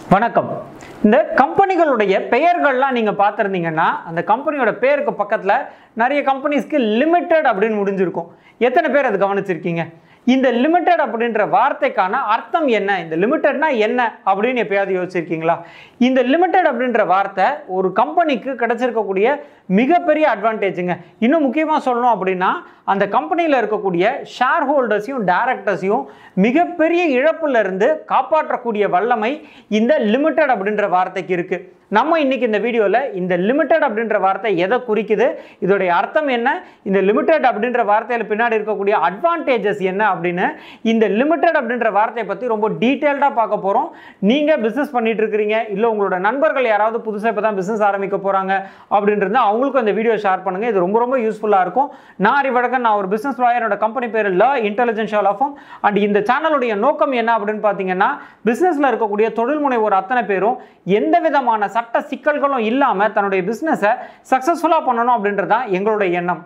வணக்கம் இந்த கம்பெனிகளுடைய பெயர்கள்லாம் நீங்கள் பார்த்துருந்தீங்கன்னா அந்த கம்பெனியோட பேருக்கு பக்கத்தில் நிறைய கம்பெனிஸ்க்கு லிமிட்டெட் அப்படின்னு முடிஞ்சிருக்கும் எத்தனை பேர் அது கவனிச்சிருக்கீங்க இந்த லிமிட்டெட் அப்படின்ற வார்த்தைக்கான அர்த்தம் என்ன இந்த லிமிட்டட்னா என்ன அப்படின்னு எப்பயாவது யோசிச்சிருக்கீங்களா இந்த லிமிட்டெட் அப்படின்ற வார்த்தை ஒரு கம்பெனிக்கு கிடைச்சிருக்கக்கூடிய மிகப்பெரிய அட்வான்டேஜுங்க இன்னும் முக்கியமாக சொல்லணும் அப்படின்னா அந்த கம்பெனியில் இருக்கக்கூடிய ஷேர் ஹோல்டர்ஸையும் டேரக்டர்ஸையும் மிகப்பெரிய இழப்புல இருந்து காப்பாற்றக்கூடிய வல்லமை இந்த லிமிட்டெட் அப்படின்ற வார்த்தைக்கு இருக்கு நம்ம இன்னைக்கு இந்த வீடியோவில் இந்த லிமிட்டெட் அப்படின்ற வார்த்தை எதை குறிக்குது இதோடைய அர்த்தம் என்ன இந்த லிமிட்டெட் அப்படின்ற வார்த்தையில் பின்னாடி இருக்கக்கூடிய அட்வான்டேஜஸ் என்ன அப்படின்னு இந்த லிமிட்டெட் அப்படின்ற வார்த்தையை பற்றி ரொம்ப டீட்டெயில்டாக பார்க்க போகிறோம் நீங்கள் பிஸ்னஸ் பண்ணிட்டு இருக்கிறீங்க இல்லை உங்களோட நண்பர்கள் யாராவது புதுசாக இப்போ தான் பிஸ்னஸ் ஆரம்பிக்க போகிறாங்க அப்படின்றது அவங்களுக்கும் இந்த வீடியோ ஷேர் பண்ணுங்கள் இது ரொம்ப ரொம்ப யூஸ்ஃபுல்லாக இருக்கும் நான் அறிவழகன் நான் ஒரு பிஸ்னஸ் லாயரோட கம்பெனி பேர் ல இன்டெலிஜென்ஸ் ஆஃபம் அண்ட் இந்த சேனலுடைய நோக்கம் என்ன அப்படின்னு பார்த்தீங்கன்னா பிஸ்னஸில் இருக்கக்கூடிய தொழில் முனைவோர் அத்தனை பேரும் எந்த விதமான சட்ட சிக்கல்களும் இல்லாமல் தன்னுடைய பிஸ்னஸை சக்ஸஸ்ஃபுல்லாக பண்ணணும் அப்படின்றது தான் எங்களுடைய எண்ணம்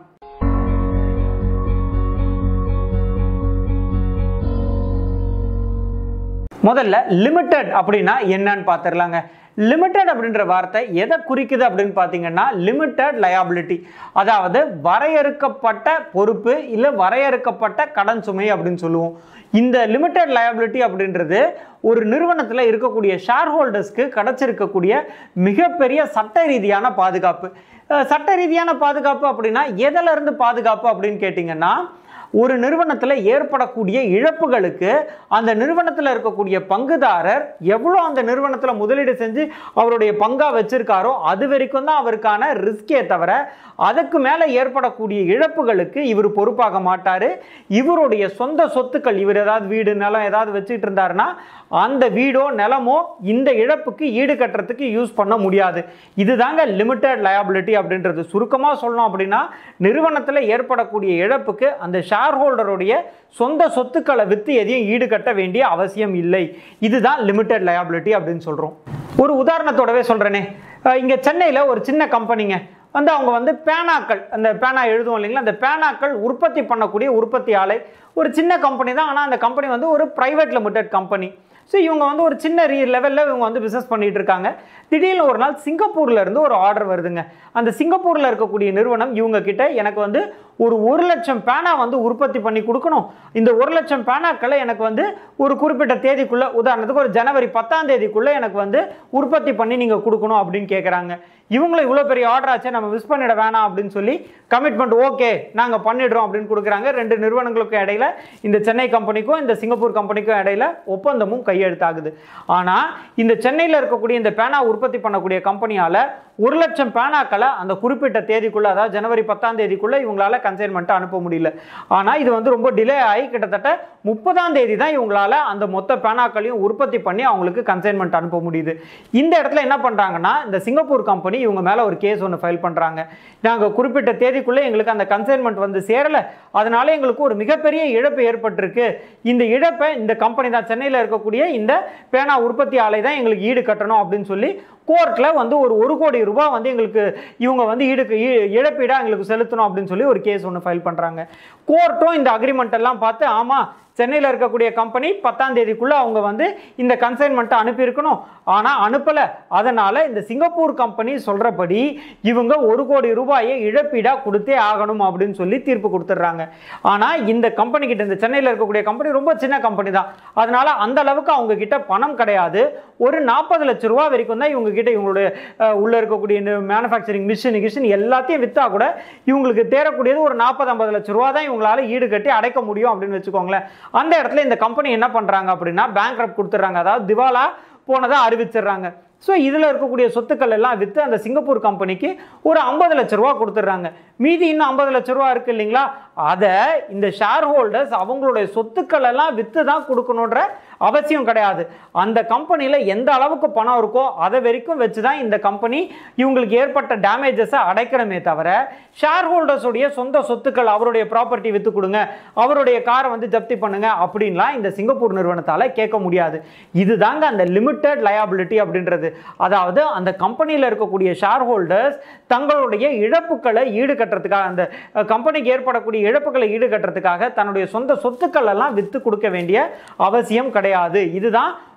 முதல்ல லிமிட்டெட் அப்படின்னா என்னன்னு பார்த்துடலாங்க லிமிட்டெட் அப்படின்ற வார்த்தை எதை குறிக்குது அப்படின்னு பார்த்தீங்கன்னா லிமிட்டெட் லயபிலிட்டி அதாவது வரையறுக்கப்பட்ட பொறுப்பு இல்லை வரையறுக்கப்பட்ட கடன் சுமை அப்படின்னு சொல்லுவோம் இந்த லிமிட்டெட் லயபிலிட்டி அப்படின்றது ஒரு நிறுவனத்தில் இருக்கக்கூடிய ஷேர் ஹோல்டர்ஸ்க்கு கிடைச்சிருக்கக்கூடிய மிகப்பெரிய சட்ட ரீதியான பாதுகாப்பு அஹ் சட்ட ரீதியான பாதுகாப்பு அப்படின்னா எதில் இருந்து பாதுகாப்பு அப்படின்னு கேட்டிங்கன்னா ஒரு நிறுவனத்தில் ஏற்படக்கூடிய இழப்புகளுக்கு அந்த நிறுவனத்தில் இருக்கக்கூடிய பங்குதாரர் எவ்வளோ அந்த நிறுவனத்தில் முதலீடு செஞ்சு அவருடைய பங்கா வச்சிருக்காரோ அது வரைக்கும் தான் அவருக்கான ரிஸ்கே தவிர அதுக்கு மேலே ஏற்படக்கூடிய இழப்புகளுக்கு இவர் பொறுப்பாக மாட்டார் இவருடைய சொந்த சொத்துக்கள் இவர் ஏதாவது வீடு நிலம் ஏதாவது வச்சுட்டு இருந்தாருன்னா அந்த வீடோ நிலமோ இந்த இழப்புக்கு ஈடு கட்டுறதுக்கு யூஸ் பண்ண முடியாது இதுதாங்க லிமிட்டட் லயபிலிட்டி அப்படின்றது சுருக்கமாக சொல்லணும் அப்படின்னா நிறுவனத்தில் ஏற்படக்கூடிய இழப்புக்கு அந்த ஷேர் ஹோல்டருடைய சொந்த சொத்துக்களை விற்று எதையும் ஈடுகட்ட வேண்டிய அவசியம் இல்லை இதுதான் லிமிட்டட் லயபிலிட்டி அப்படின்னு சொல்கிறோம் ஒரு உதாரணத்தோடவே சொல்கிறேனே இங்கே சென்னையில் ஒரு சின்ன கம்பெனிங்க வந்து அவங்க வந்து பேனாக்கள் அந்த பேனா எழுதுவோம் இல்லைங்களா அந்த பேனாக்கள் உற்பத்தி பண்ணக்கூடிய உற்பத்தி ஆலை ஒரு சின்ன கம்பெனி தான் ஆனால் அந்த கம்பெனி வந்து ஒரு ப்ரைவேட் லிமிடெட் கம்பெனி ஸோ இவங்க வந்து ஒரு சின்ன ரீ லெவலில் இவங்க வந்து பிஸ்னஸ் பண்ணிட்டு இருக்காங்க திடீர்னு ஒரு நாள் சிங்கப்பூர்ல இருந்து ஒரு ஆர்டர் வருதுங்க அந்த சிங்கப்பூரில் இருக்கக்கூடிய நிறுவனம் இவங்க கிட்ட எனக்கு வந்து ஒரு ஒரு லட்சம் பேனா வந்து உற்பத்தி பண்ணி கொடுக்கணும் இந்த ஒரு லட்சம் பேனாக்களை எனக்கு வந்து ஒரு குறிப்பிட்ட தேதிக்குள்ள உதாரணத்துக்கு ஒரு ஜனவரி பத்தாம் தேதிக்குள்ள எனக்கு வந்து உற்பத்தி பண்ணி நீங்கள் கொடுக்கணும் அப்படின்னு கேட்குறாங்க இவங்களும் இவ்வளோ பெரிய ஆர்டர் ஆச்சே நம்ம மிஸ் பண்ணிட வேணாம் அப்படின்னு சொல்லி கமிட்மெண்ட் ஓகே நாங்கள் பண்ணிடுறோம் அப்படின்னு கொடுக்குறாங்க ரெண்டு நிறுவனங்களுக்கும் இடையில இந்த சென்னை கம்பெனிக்கும் இந்த சிங்கப்பூர் கம்பெனிக்கும் இடையில ஒப்பந்தமும் கையெழுத்தாகுது ஆனால் இந்த சென்னையில் இருக்கக்கூடிய இந்த பேனா உற்பத்தி பண்ணக்கூடிய கம்பெனியால் ஒரு லட்சம் பேனாக்களை அந்த குறிப்பிட்ட தேதிக்குள்ள அதாவது ஜனவரி பத்தாம் தேதிக்குள்ள இவங்களால கன்சைன்மெண்ட்டை அனுப்ப முடியல ஆனால் இது வந்து ரொம்ப டிலே ஆகி கிட்டத்தட்ட முப்பதாம் தேதி தான் இவங்களால அந்த மொத்த பேனாக்களையும் உற்பத்தி பண்ணி அவங்களுக்கு கன்சைன்மெண்ட் அனுப்ப முடியுது இந்த இடத்துல என்ன பண்ணுறாங்கன்னா இந்த சிங்கப்பூர் கம்பெனி இவங்க மேலே ஒரு கேஸ் ஒன்று ஃபைல் பண்ணுறாங்க நாங்கள் குறிப்பிட்ட தேதிக்குள்ளே எங்களுக்கு அந்த கன்சைன்மெண்ட் வந்து சேரலை அதனால எங்களுக்கு ஒரு மிகப்பெரிய இழப்பு ஏற்பட்டிருக்கு இந்த இழப்பை இந்த கம்பெனி தான் சென்னையில் இருக்கக்கூடிய இந்த பேனா உற்பத்தி ஆலை தான் எங்களுக்கு ஈடு கட்டணும் அப்படின்னு சொல்லி கோர்ட்டில் வந்து ஒரு ஒரு கோடி ரூபாய் வந்து எங்களுக்கு இவங்க வந்து ஈடுக்கு ஈ- இழப்பீடா எங்களுக்கு செலுத்தணும் அப்படின்னு சொல்லி ஒரு கேஸ் ஒன்று ஃபைல் பண்ணுறாங்க கோர்ட்டும் இந்த அக்ரிமெண்ட் எல்லாம் பார்த்து ஆமாம் சென்னையில் இருக்கக்கூடிய கம்பெனி பத்தாம் தேதிக்குள்ளே அவங்க வந்து இந்த கன்சைன்மெண்ட்டை அனுப்பியிருக்கணும் ஆனால் அனுப்பலை அதனால் இந்த சிங்கப்பூர் கம்பெனி சொல்கிறபடி இவங்க ஒரு கோடி ரூபாயை இழப்பீடாக கொடுத்தே ஆகணும் அப்படின்னு சொல்லி தீர்ப்பு கொடுத்துட்றாங்க ஆனால் இந்த கம்பெனி கிட்ட இந்த சென்னையில் இருக்கக்கூடிய கம்பெனி ரொம்ப சின்ன கம்பெனி தான் அதனால் அந்த அளவுக்கு அவங்க கிட்ட பணம் கிடையாது ஒரு நாற்பது லட்ச ரூபா வரைக்கும் தான் இவங்க கிட்ட இவங்களுடைய அஹ், உள்ள இருக்கக்கூடிய மேனுஃபேக்சரிங் மிஷின் கிஷின் எல்லாத்தையும் விற்றா கூட இவங்களுக்கு தேரக்கூடியது ஒரு நாற்பது ஐம்பது லட்ச ரூபா தான் இவங்களால ஈடு கட்டி அடைக்க முடியும் அப்படின்னு வச்சுக்கோங்களேன் அந்த இடத்துல இந்த கம்பெனி என்ன பண்ணுறாங்க அப்படின்னா பேங்க் கொடுத்துட்றாங்க அதாவது திவாலா போனதை அறிவிச்சிடுறாங்க ஸோ இதில் இருக்கக்கூடிய சொத்துக்கள் எல்லாம் விற்று அந்த சிங்கப்பூர் கம்பெனிக்கு ஒரு ஐம்பது லட்ச ரூபா கொடுத்துட்றாங்க மீதி இன்னும் ஐம்பது லட்ச ரூபா இருக்கு இல்லைங்களா அதை இந்த ஷேர் ஹோல்டர்ஸ் அவங்களுடைய சொத்துக்கள் எல்லாம் விற்று தான் கொடுக்கணுன்ற அவசியம் கிடையாது அந்த கம்பெனியில் எந்த அளவுக்கு பணம் இருக்கோ அதை வரைக்கும் வச்சு தான் இந்த கம்பெனி இவங்களுக்கு ஏற்பட்ட டேமேஜஸை அடைக்கிறமே தவிர ஷேர் ஹோல்டர்ஸுடைய சொந்த சொத்துக்கள் அவருடைய ப்ராப்பர்ட்டி விற்று கொடுங்க அவருடைய காரை வந்து ஜப்தி பண்ணுங்க அப்படின்லாம் இந்த சிங்கப்பூர் நிறுவனத்தால் கேட்க முடியாது இதுதாங்க அந்த லிமிட்டட் லயபிலிட்டி அப்படின்றது அதாவது அந்த கம்பெனியில் இருக்கக்கூடிய ஷேர் ஹோல்டர்ஸ் தங்களுடைய இழப்புகளை ஈடுகட்டுறதுக்காக அந்த அஹ், கம்பெனிக்கு ஏற்படக்கூடிய இழப்புகளை ஈடுகட்டுறதுக்காக தன்னுடைய சொந்த சொத்துக்கள் எல்லாம் விற்று கொடுக்க வேண்டிய அவசியம் கிடையாது இதுதான்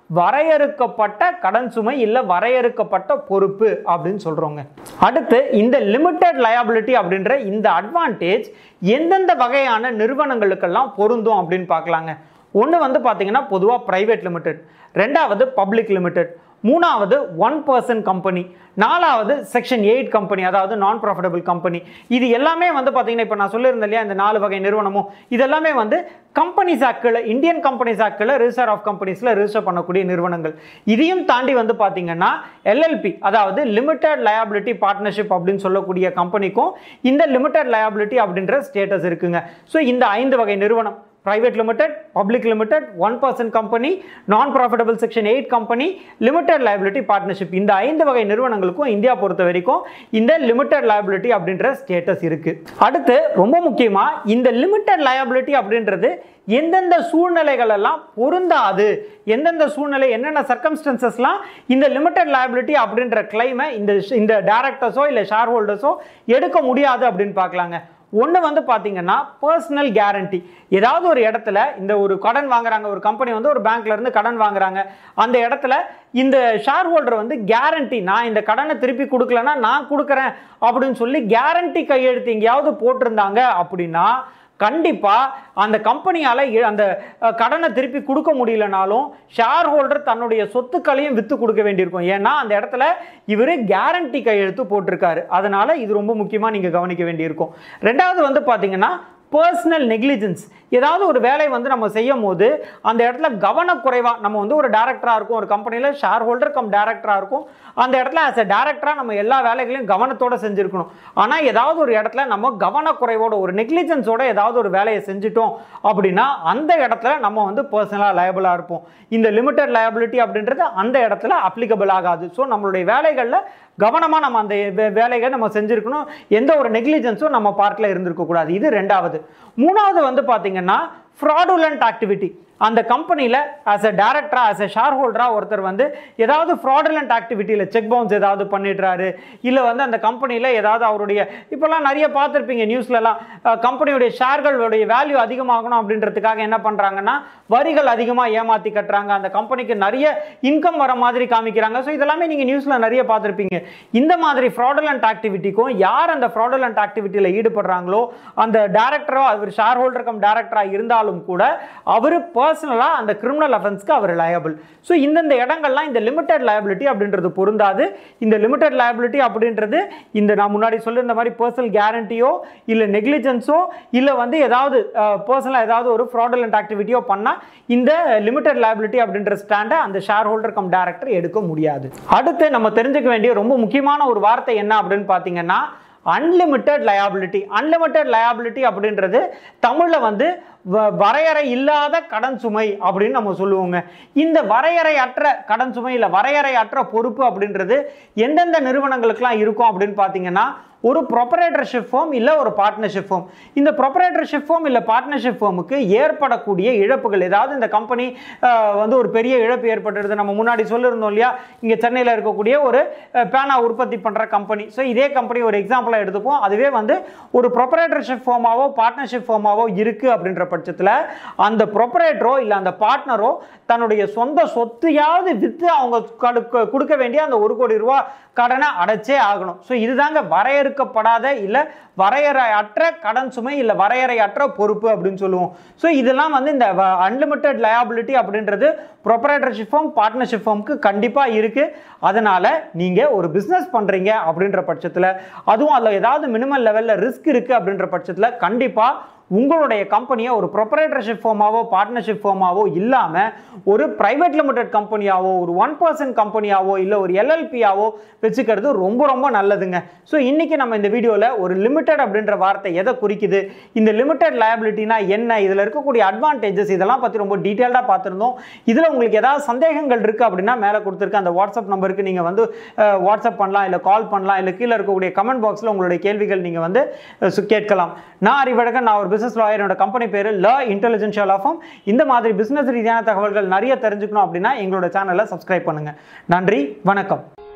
வரையறுக்கப்பட்ட கடன் சுமை இல்லை வரையறுக்கப்பட்ட பொறுப்பு அப்படின்னு சொல்கிறோங்க அடுத்து இந்த லிமிட்டட் லயபிலிட்டி அப்படின்ற இந்த அட்வான்டேஜ் எந்தெந்த வகையான நிறுவனங்களுக்கெல்லாம் பொருந்தும் அப்படின்னு பார்க்கலாங்க ஒன்று வந்து பார்த்தீங்கன்னா பொதுவாக ப்ரைவேட் லிமிடெட் ரெண்டாவது பப்ளிக் லிமிடெட் மூணாவது ஒன் பர்சன் கம்பெனி நாலாவது செக்ஷன் எயிட் கம்பெனி அதாவது நான் ப்ராஃபிட்டபிள் கம்பெனி இது எல்லாமே வந்து பார்த்தீங்கன்னா இப்போ நான் சொல்லியிருந்தேன் இல்லையா இந்த நாலு வகை நிறுவனமும் இதெல்லாமே வந்து கம்பெனிஸ் ஆக்டில் இந்தியன் கம்பெனிஸ் ஆக்டில் ரிஜிஸ்டர் ஆஃப் கம்பெனிஸில் ரிஜிஸ்டர் பண்ணக்கூடிய நிறுவனங்கள் இதையும் தாண்டி வந்து பார்த்தீங்கன்னா எல்எல்பி அதாவது லிமிடெட் லயபிலிட்டி பார்ட்னர்ஷிப் அப்படின்னு சொல்லக்கூடிய கம்பெனிக்கும் இந்த லிமிடெட் லயபிலிட்டி அப்படின்ற ஸ்டேட்டஸ் இருக்குங்க ஸோ இந்த ஐந்து வகை நிறுவனம் private limited public limited one person company நான் profitable section 8 company limited liability partnership இந்த ஐந்து வகை நிறுவனங்களுக்கும் இந்தியா பொறுத்த வரைக்கும் இந்த limited liability அப்படின்ற ஸ்டேட்டஸ் இருக்கு அடுத்து ரொம்ப முக்கியமா இந்த limited liability அப்படின்றது எந்தெந்த சூழ்நிலைகள் எல்லாம் பொருந்தாது எந்தெந்த சூழ்நிலை என்னென்ன சர்க்கம்ஸ்டன்சஸ்லாம் இந்த லிமிடெட் liability அப்படின்ற கிளைமை இந்த இந்த டேரக்டர்ஸோ இல்லை ஷேர் ஹோல்டர்ஸோ எடுக்க முடியாது அப்படின்னு பார்க்கலாங்க ஒன்று வந்து பார்த்தீங்கன்னா பர்சனல் கேரண்டி ஏதாவது ஒரு இடத்துல இந்த ஒரு கடன் வாங்குறாங்க ஒரு கம்பெனி வந்து ஒரு பேங்க்ல இருந்து கடன் வாங்குறாங்க அந்த இடத்துல இந்த ஷேர் ஹோல்டர் வந்து கேரண்டி நான் இந்த கடனை திருப்பி கொடுக்கலன்னா நான் கொடுக்குறேன் அப்படின்னு சொல்லி கேரண்டி கையெழுத்து எங்கேயாவது போட்டிருந்தாங்க அப்படின்னா கண்டிப்பா அந்த கம்பெனியால இ- அந்த அஹ், கடனை திருப்பி கொடுக்க முடியலனாலும் ஷேர் ஹோல்டர் தன்னுடைய சொத்துக்களையும் வித்து கொடுக்க வேண்டியிருக்கும் ஏன்னா அந்த இடத்துல இவர் கேரண்டி கையெழுத்து போட்டிருக்காரு அதனால இது ரொம்ப முக்கியமா நீங்க கவனிக்க வேண்டியிருக்கும் ரெண்டாவது வந்து பாத்தீங்கன்னா பர்சனல் நெக்லிஜென்ஸ் ஏதாவது ஒரு வேலை வந்து நம்ம செய்யும் போது அந்த இடத்துல கவனக்குறைவா நம்ம வந்து ஒரு டேரக்டரா இருக்கும் ஒரு கம்பெனியில் ஷேர் ஹோல்டர் கம் டேரக்டரா இருக்கும் அந்த இடத்துல ஆஸ் அ டேரக்டரா நம்ம எல்லா வேலைகளையும் கவனத்தோட செஞ்சிருக்கணும் ஆனா ஏதாவது ஒரு இடத்துல நம்ம கவனக்குறைவோட ஒரு நெக்லிஜென்ஸோட ஏதாவது ஒரு வேலையை செஞ்சுட்டோம் அப்படின்னா அந்த இடத்துல நம்ம வந்து பர்சனலாக லயபிளா இருப்போம் இந்த லிமிட்டட் லயபிலிட்டி அப்படின்றது அந்த இடத்துல அப்ளிகபிள் ஆகாது ஸோ நம்மளுடைய வேலைகளில் கவனமாக நம்ம அந்த வே- வேலைகளை நம்ம செஞ்சிருக்கணும் எந்த ஒரு நெக்லிஜென்ஸும் நம்ம பார்ட்டில் இருந்திருக்க கூடாது இது ரெண்டாவது மூணாவது வந்து பார்த்தீங்கன்னா ஃப்ராடுலண்ட் ஆக்டிவிட்டி அந்த கம்பெனியில் ஆஸ் அ டேரக்டரா ஆஸ் அ ஷேர் ஹோல்டராக ஒருத்தர் வந்து ஏதாவது ஃப்ராடுலண்ட் ஆக்டிவிட்டியில் செக் பவுன்ஸ் ஏதாவது பண்ணிடுறாரு இல்லை வந்து அந்த கம்பெனியில் ஏதாவது அவருடைய இப்போல்லாம் நிறைய பார்த்துருப்பீங்க நியூஸ்லலாம் கம்பெனியுடைய ஷேர்களுடைய வேல்யூ அதிகமாகணும் அப்படின்றதுக்காக என்ன பண்ணுறாங்கன்னா வரிகள் அதிகமாக ஏமாற்றி கட்டுறாங்க அந்த கம்பெனிக்கு நிறைய இன்கம் வர மாதிரி காமிக்கிறாங்க ஸோ இதெல்லாமே நீங்கள் நியூஸில் நிறைய பார்த்துருப்பீங்க இந்த மாதிரி ஃப்ராடுலண்ட் ஆக்டிவிட்டிக்கும் யார் அந்த ஃப்ராடுலண்ட் ஆக்டிவிட்டியில் ஈடுபடுறாங்களோ அந்த டேரக்டரோ அவர் ஷேர் ஹோல்டர் கம் டேரக்டராக இருந்தாலும் கூட அவர் பர்சனலாக அந்த கிரிமினல் அஃபென்ஸ்க்கு அவர் லயபிள் ஸோ இந்தந்த இடங்கள்லாம் இந்த லிமிட்டட் லயபிலிட்டி அப்படின்றது பொருந்தாது இந்த லிமிட்டட் லயபிலிட்டி அப்படின்றது இந்த நான் முன்னாடி சொல்லியிருந்த மாதிரி பர்சனல் கேரண்டியோ இல்லை நெக்லிஜென்ஸோ இல்லை வந்து ஏதாவது பர்சனலாக ஏதாவது ஒரு ஃப்ராடுலண்ட் ஆக்டிவிட்டியோ பண்ணால் இந்த லிமிட்டட் லயபிலிட்டி அப்படின்ற ஸ்டாண்டை அந்த ஷேர் ஹோல்டர் கம் டேரக்டர் எடுக்க முடியாது அடுத்து நம்ம தெரிஞ்சுக்க வேண்டிய ரொம்ப முக்கியமான ஒரு வார்த்தை என்ன அப்படின்னு பார்த்தீங்கன்னா அன்லிமிட்டெட் லயபிலிட்டி அன்லிமிட்டெட் லயபிலிட்டி அப்படின்றது தமிழில் வந்து வ- வரையறை இல்லாத கடன் சுமை அப்படின்னு நம்ம சொல்லுவோங்க இந்த வரையறையற்ற கடன் சுமை இல்லை வரையறையற்ற பொறுப்பு அப்படின்றது எந்தெந்த நிறுவனங்களுக்கெல்லாம் இருக்கும் அப்படின்னு பார்த்தீங்கன்னா ஒரு ப்ரொப்பரேட்டர்ஷிப் ஃபார்ம் இல்லை ஒரு பார்ட்னர்ஷிப் ஃபார்ம் இந்த ப்ரொப்பரேட்டர்ஷிப் ஃபார்ம் இல்லை பார்ட்னர்ஷிப் ஃபார்முக்கு ஏற்படக்கூடிய இழப்புகள் ஏதாவது இந்த கம்பெனி வந்து ஒரு பெரிய இழப்பு ஏற்பட்டுடுது நம்ம முன்னாடி சொல்லியிருந்தோம் இல்லையா இங்கே சென்னையில் இருக்கக்கூடிய ஒரு அஹ், பேனா உற்பத்தி பண்ணுற கம்பெனி ஸோ இதே கம்பெனி ஒரு எக்ஸாம்பிளாக எடுத்துப்போம் அதுவே வந்து ஒரு ப்ரொப்பரேட்டர்ஷிப் ஃபார்மாவோ பார்ட்னர்ஷிப் ஃபார்மாவோ இருக்குது அப்படின்ற பட்சத்தில் அந்த ப்ரொப்பரேட்டரோ இல்லை அந்த பார்ட்னரோ தன்னுடைய சொந்த சொத்தையாவது விற்று அவங்க கடுக்க- கொடுக்க வேண்டிய அந்த ஒரு கோடி ரூபா கடனை அடைச்சே ஆகணும் ஸோ இதுதாங்க வரையறுக்கப்படாத இல்லை வரையறையற்ற கடன் சுமை இல்லை வரையறையற்ற பொறுப்பு அப்படின்னு சொல்லுவோம் ஸோ இதெல்லாம் வந்து இந்த அன்லிமிட்டெட் லயபிலிட்டி அப்படின்றது ப்ரொப்பரேட்டர்ஷிப் ஃபார்ம் பார்ட்னர்ஷிப் ஃபார்முக்கு கண்டிப்பாக இருக்குது அதனால் நீங்கள் ஒரு பிஸ்னஸ் பண்ணுறீங்க அப்படின்ற பட்சத்தில் அதுவும் அதில் ஏதாவது மினிமம் லெவலில் ரிஸ்க் இருக்குது அப்படின்ற பட்சத்தில் கண்டிப்பாக உங்களுடைய கம்பெனியை ஒரு ப்ரொப்பரேட்டர்ஷிப் ஃபார்மாவோ பார்ட்னர்ஷிப் ஃபார்மாவோ இல்லாமல் ஒரு பிரைவேட் லிமிடெட் கம்பெனியாவோ ஒரு ஒன் பர்சன்ட் கம்பெனியாவோ இல்லை ஒரு எல்எல்பியாவோ வச்சுக்கிறது ரொம்ப ரொம்ப நல்லதுங்க ஸோ இன்னைக்கு நம்ம இந்த வீடியோவில் ஒரு லிமிடெட் அப்படின்ற வார்த்தை எதை குறிக்குது இந்த லிமிடெட் லயபிலிட்டினா என்ன இதில் இருக்கக்கூடிய அட்வான்டேஜஸ் இதெல்லாம் பற்றி ரொம்ப டீட்டெயில்டாக பார்த்துருந்தோம் இதில் உங்களுக்கு ஏதாவது சந்தேகங்கள் இருக்குது அப்படின்னா மேலே கொடுத்துருக்க அந்த வாட்ஸ்அப் நம்பருக்கு நீங்கள் வந்து அஹ், வாட்ஸ்அப் பண்ணலாம் இல்லை கால் பண்ணலாம் இல்லை கீழே இருக்கக்கூடிய கமெண்ட் பாக்ஸில் உங்களுடைய கேள்விகள் நீங்கள் வந்து அஹ், சு- கேட்கலாம் நான் அறிவழகன் நான் ஒரு பிசினஸ் லாயர் என்னோட கம்பெனி பேர் ல இன்டெலிஜென்ஷியல் ஆஃபம் இந்த மாதிரி பிசினஸ் ரீதியான தகவல்கள் நிறைய தெரிஞ்சுக்கணும் அப்படின்னா எங்களோட சேனலை சப்ஸ்கிரைப் பண்ணுங்க நன்றி வணக்கம்